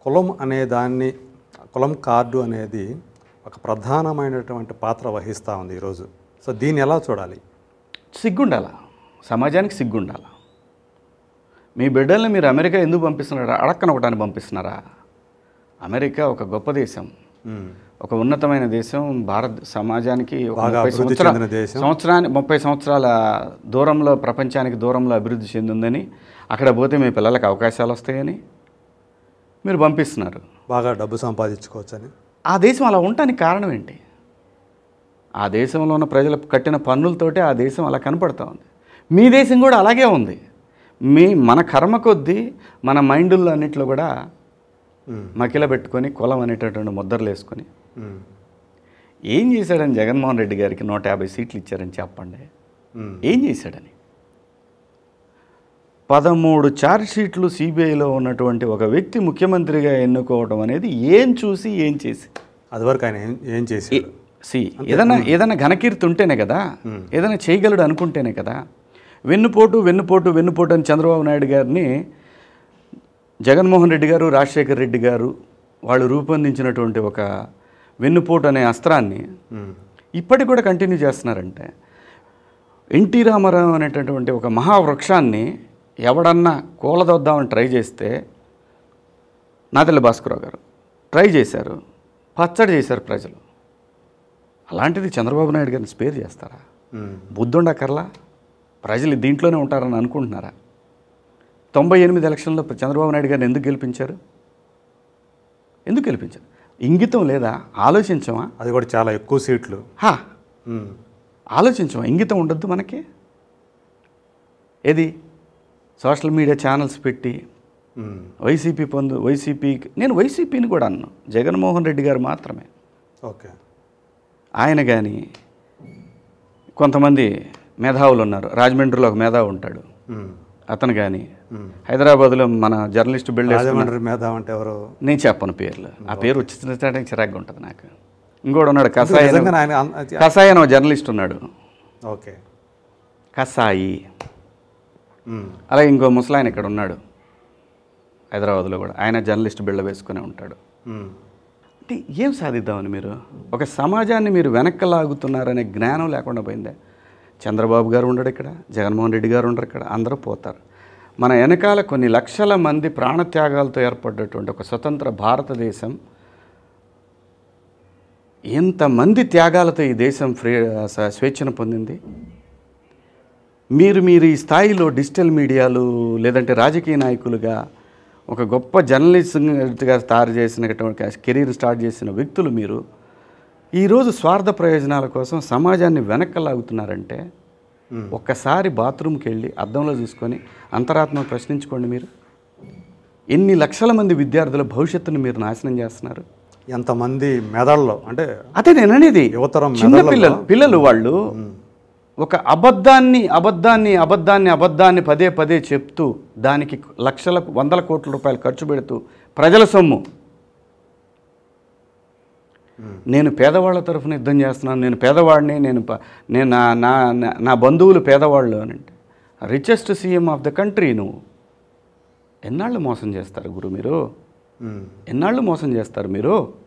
కులం అనే దాన్ని కులం కార్డు అనేది ఒక ప్రధానమైనటువంటి పాత్ర వహిస్తూ ఉంది ఈరోజు సో దీన్ని ఎలా చూడాలి సిగ్గుండాల సమాజానికి సిగ్గుండాల మీ బిడ్డల్ని మీరు అమెరికా ఎందుకు పంపిస్తున్నారా అడక్కన ఒకటాన్ని పంపిస్తున్నారా అమెరికా ఒక గొప్ప దేశం మ్మ్. ఒక ఉన్నతమైన దేశం భారత సమాజానికి ఒక బాగా ముప్పై అభివృద్ధి సంవత్సరా- చెందిన దేశం. సంవత్సరానికి ముప్పై సంవత్సరాల దూరంలో ప్రపంచానికి దూరంలో అభివృద్ధి చెందిందని అక్కడ పోతే మీ పిల్లలకు అవకాశాలు వస్తాయని మీరు పంపిస్తున్నారు బాగా డబ్బు సంపాదించుకోవచ్చని ఆ దేశం అలా ఉండటానికి కారణం ఏంటి ఆ దేశంలో ఉన్న ప్రజలు కట్టిన పన్నులతోటే ఆ దేశం అలా కనపడతా ఉంది మీ దేశం కూడా అలాగే ఉంది మీ మన కర్మ కొద్దీ మన మైండుల్లో అన్నింటిలో కూడా మ్మ్. మకిల పెట్టుకొని కులం అనేటటువంటి ముద్రలు వేసుకొని మ్మ్. ఏం చేశాడని జగన్మోహన్ రెడ్డి గారికి నూట యాభై సీట్లు ఇచ్చారని చెప్పండి మ్మ్. ఏం చేశాడని పదమూడు ఛార్జ్ షీట్లు సిబిఐలో ఉన్నటువంటి ఒక వ్యక్తి ముఖ్యమంత్రిగా ఎన్నుకోవడం అనేది ఏం చూసి ఏం చేసి అది వరకు ఆయన ఏం ఏం చేశాడు సి ఏదైనా ఏదైనా ఘనకీర్తి ఉంటేనే కదా ఏదైనా చేయగలడు అనుకుంటేనే కదా వెన్నుపోటు వెన్నుపోటు వెన్నుపోటు అని చంద్రబాబు నాయుడు గారిని జగన్మోహన్ రెడ్డి గారు రాజశేఖర్ రెడ్డి గారు వాళ్ళు రూపొందించినటువంటి ఒక వెన్నుపోటు అనే అస్త్రాన్ని మ్మ్. ఇప్పటికి కూడా కంటిన్యూ చేస్తున్నారంటే ఎన్టీ రామారావు అనేటటువంటి ఒక మహావృక్షాన్ని ఎవడన్నా కూలదొద్దామని ట్రై చేస్తే నాదెల్ల భాస్కరరావు గారు ట్రై చేశారు పచ్చడి చేశారు ప్రజలు అలాంటిది చంద్రబాబు నాయుడు గారిని స్పేర్ చేస్తారా మ్మ్. బుద్ధుండకర్లా ప్రజలు దీంట్లోనే ఉంటారని అనుకుంటున్నారా తొంభై ఎనిమిది ఎలక్షన్లో చంద్రబాబు నాయుడు గారిని ఎందుకు గెలిపించారు ఎందుకు గెలిపించారు ఇంగితం లేదా ఆలోచించమా అది కూడా చాలా ఎక్కువ సీట్లు హా మ్మ్. ఆలోచించమా ఇంగితం ఉండొద్దు మనకి ఏది సోషల్ మీడియా ఛానల్స్ పెట్టి మ్మ్. వైసీపీ పొందు వైసీపీ నేను వైసీపీని కూడా అన్నాను జగన్మోహన్ రెడ్డి గారు మాత్రమే ఓకే ఆయన కానీ కొంతమంది మేధావులు ఉన్నారు రాజమండ్రిలో ఒక మేధావి ఉంటాడు మ్మ్. అతను కానీ మ్మ్. హైదరాబాద్లో మన జర్నలిస్ట్ బిల్డ్ రాజమండ్రి మేధావి అంటే ఎవరు నేను చెప్పను పేర్లు ఆ పేరు వచ్చిందంటే చిరాగ్గా ఉంటుంది నాకు ఇంకోటి ఉన్నాడు కసాయి నిజంగా ఆయన అన్- అది- కసాయి అని ఒక జర్నలిస్ట్ ఉన్నాడు ఓకే కసాయి మ్మ్. అలాగే ఇంకో ముసలాయన ఇక్కడ ఉన్నాడు హైదరాబాద్లో కూడా ఆయన జర్నలిస్ట్ బిళ్ళ వేసుకునే ఉంటాడు మ్మ్. అంటే ఏం సాధిద్దామని మీరు ఒక సమాజాన్ని మీరు వెనక్కి లాగుతున్నారనే జ్ఞానం లేకుండా పోయిందే చంద్రబాబు గారు ఉండడు ఇక్కడ జగన్మోహన్ రెడ్డి గారు ఉండరు ఇక్కడ అందరూ పోతారు మన వెనకాల కొన్ని లక్షల మంది ప్రాణత్యాగాలతో ఏర్పడ్డటువంటి ఒక స్వతంత్ర భారతదేశం ఎంతమంది త్యాగాలతో ఈ దేశం ఫ్రీ స- స్వేచ్ఛను పొందింది మీరు మీరు ఈ స్థాయిలో డిజిటల్ మీడియాలు లేదంటే రాజకీయ నాయకులుగా ఒక గొప్ప జర్నలిస్ట్గా తయారు చేసినటువంటి కెరీర్ స్టార్ట్ చేసిన వ్యక్తులు మీరు ఈరోజు స్వార్థ ప్రయోజనాల కోసం సమాజాన్ని వెనక్కి లాగుతున్నారంటే ఒక్కసారి బాత్రూమ్కి వెళ్ళి అద్దంలో చూసుకొని అంతరాత్మ ప్రశ్నించుకోండి మీరు ఎన్ని లక్షల మంది విద్యార్థుల భవిష్యత్తును మీరు నాశనం చేస్తున్నారు ఎంతమంది మెదడులో అంటే అదే నేను అనేది యువతరం చిన్న మెదడులో పిల్లలు పిల్లలు వాళ్ళు ఒక అబద్ధాన్ని అబద్ధాన్ని అబద్ధాన్ని అబద్ధాన్ని పదే పదే చెప్తూ దానికి లక్షల వందల కోట్ల రూపాయలు ఖర్చు పెడుతూ ప్రజల సొమ్ము నేను పేదవాళ్ళ తరఫున యుద్ధం చేస్తున్నాను నేను పేదవాడిని నేను ప- నేను నా నా నా- నా బంధువులు పేదవాళ్ళు అని అంటే richest CM of the country నువ్వు ఎన్నాళ్ళు మోసం చేస్తారు గురు మీరు మ్మ్. ఎన్నాళ్ళు మోసం చేస్తారు మీరు